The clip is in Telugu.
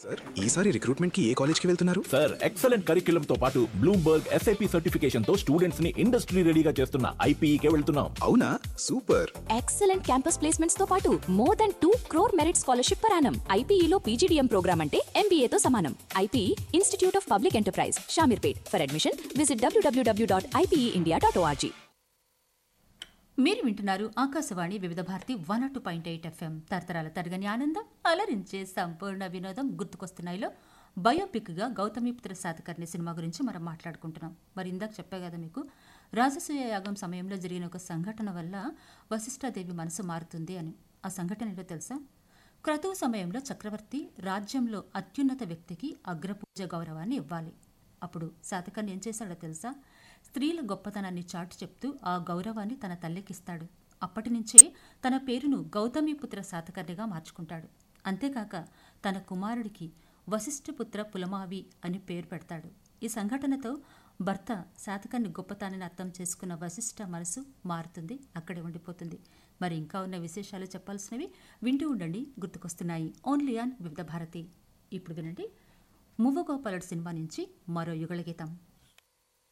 సార్ ఈసారి రిక్రూట్మెంట్ కి ఏ కాలేజ్ కి వెళ్తున్నారు సార్ ఎక్సలెంట్ కరిక్యులం తో పాటు బ్లూంబర్గ్ ఎస్ఐపి సర్టిఫికేషన్ తో స్టూడెంట్స్ ని ఇండస్ట్రీ రెడీగా చేస్తున్న ఐపీఈకే వెళ్తున్నాం అవునా సూపర్ ఎక్సలెంట్ క్యాంపస్ ప్లేస్మెంట్స్ తో పాటు more than two crore merit scholarship పరానం ఐపీఈలో పీజీడీఎం ప్రోగ్రామ్ అంటే MBA తో సమానం IPE institute of public enterprise Shamirpet for admission visit WWW dot IPE dot ORG మీరు వింటున్నారు Akashvani Vividh Bharati one two point eight FM తరతరాల తరగని ఆనందం అలరించే సంపూర్ణ వినోదం గుర్తుకొస్తున్నాయిలో బయోపిక్గా గౌతమిపుత్ర శాతకర్ణి సినిమా గురించి మనం మాట్లాడుకుంటున్నాం మరి ఇందాక చెప్పా కదా మీకు రాజసూయ యాగం సమయంలో జరిగిన ఒక సంఘటన వల్ల వశిష్ఠాదేవి మనసు మారుతుంది అని ఆ సంఘటన ఏంటో తెలుసా క్రతువు సమయంలో చక్రవర్తి రాజ్యంలో అత్యున్నత వ్యక్తికి అగ్రపూజ గౌరవాన్ని ఇవ్వాలి అప్పుడు శాతకర్ణి ఏం చేశాడో తెలుసా స్త్రీల గొప్పతనాన్ని చాటి చెప్తూ ఆ గౌరవాన్ని తన తల్లికిస్తాడు అప్పటి నుంచే తన పేరును గౌతమిపుత్ర శాతకర్ణిగా మార్చుకుంటాడు అంతేకాక తన కుమారుడికి వశిష్ఠపుత్ర పులమావి అని పేరు పెడతాడు ఈ సంఘటనతో భర్త శాతకర్ణి గొప్పతనాన్ని అర్థం చేసుకున్న వశిష్ఠ మనసు మారుతుంది అక్కడే ఉండిపోతుంది మరి ఇంకా ఉన్న విశేషాలు చెప్పాల్సినవి వింటూ ఉండండి గుర్తుకొస్తున్నాయి ఓన్లీ ఆన్ వివిధ భారతి ఇప్పుడు వినండి మువ్వగోపాలుడు సినిమా నుంచి మరో యుగళగీతం